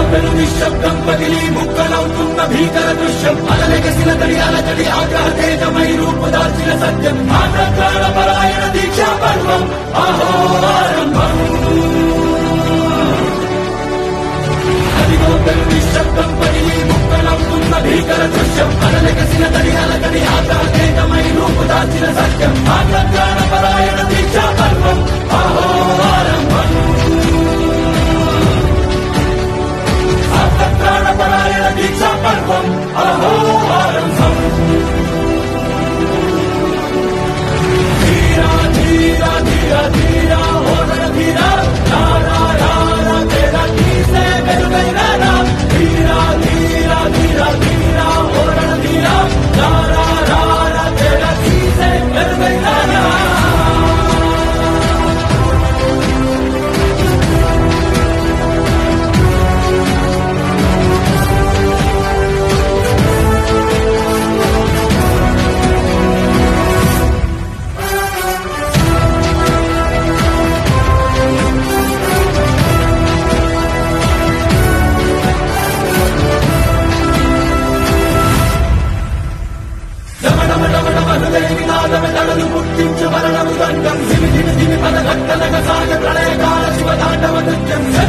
పెను నిశ్శబ్దం పగిలి ముక్కలవుతున్న భీకర దృశ్యం అలలెగసిన తడి అలజడి ఆగ్రహ తేజమై రూపుదాల్చిన సత్యం ఆగ్రహాల పరాయణ దీక్షా పర్వం అహో ఆరంభం అదిగో పెను నిశ్శబ్దం పగిలి ముక్కలవుతున్న భీకర దృశ్యం అలలెగసిన తడి అలజడి ఆగ్రహ తేజమై రూపుదాల్చిన సత్యం ఆగ్రహాల పరాయణ దీక్షా పర్వం అహో ఆరంభం ప్రాణపరాయణ దీక్షా పర్వం అహో ఆరంభం ధీరా ధీరా ధీరా ధీరా ఓరణ ధీరా రారా రారా తేరా తీసే వెలుగైనారా ధీరా ధీరా ధీరా ధీరా ఓరణ ధీరా రారా రారా తేరా తీసే వెలుగైనారా నాదమెదడలు పుట్టించు మరణము దండం దిమి దిమి దిమి పద ఘట్టనగ సాగ ప్రళయకాల శివ తాండవ నృత్యం